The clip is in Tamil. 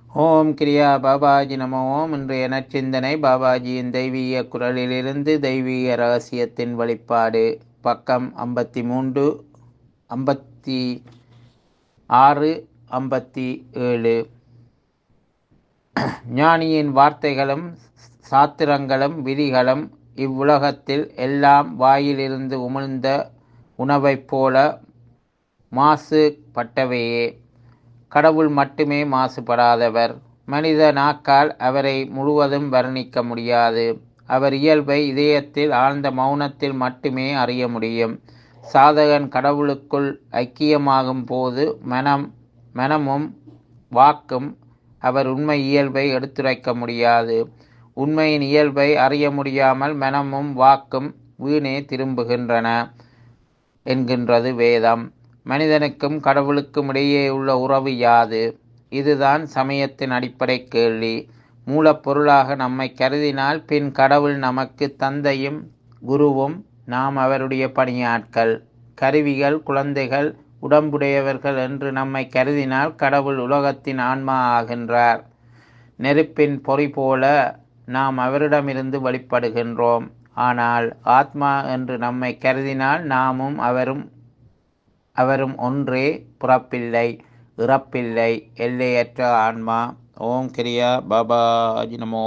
ஓம் கிரியா பாபாஜி நம ஓம் இன்றைய நற்சிந்தனை பாபாஜியின் தெய்வீக குரலிலிருந்து தெய்வீக ரகசியத்தின் வெளிப்பாடு பக்கம் ஐம்பத்தி மூன்று ஐம்பத்தி ஆறு ஐம்பத்தி ஏழு ஞானியின் வார்த்தைகளும் சாத்திரங்களும் விதிகளும் இவ்வுலகத்தில் எல்லாம் வாயிலிருந்து உமிழ்ந்த உணவைப் போல மாசுபட்டவையே கடவுள் மட்டுமே மாசுபடாதவர் மனித நாக்கால் அவரை முழுவதும் வர்ணிக்க முடியாது அவர் இயல்பை இதயத்தில் ஆழ்ந்த மௌனத்தில் மட்டுமே அறிய முடியும் சாதகன் கடவுளுக்குள் ஐக்கியமாகும் போது மனம் மனமும் வாக்கும் அவர் உண்மை இயல்பை எடுத்துரைக்க முடியாது உண்மையின் இயல்பை அறிய முடியாமல் மனமும் வாக்கும் வீணே திரும்புகின்றன என்கின்றது வேதம் மனிதனுக்கும் கடவுளுக்கும் இடையே உள்ள உறவு யாது இதுதான் சமயத்தின் அடிப்படை கேள்வி மூலப்பொருளாக நம்மை கருதினால் பின் கடவுள் நமக்கு தந்தையும் குருவும் நாம் அவருடைய பணியாட்கள் கருவிகள் குழந்தைகள் உடம்புடையவர்கள் என்று நம்மை கருதினால் கடவுள் உலகத்தின் ஆன்மா ஆகின்றார் நெருப்பின் பொறி போல நாம் அவரிடமிருந்து வெளிப்படுகின்றோம் ஆனால் ஆத்மா என்று நம்மை கருதினால் நாமும் அவரும் அவரும் ஒன்றே பிறப்பில்லை இறப்பில்லை எல்லையற்ற ஆன்மா ஓம் கிரியா பாபாஜி நமோ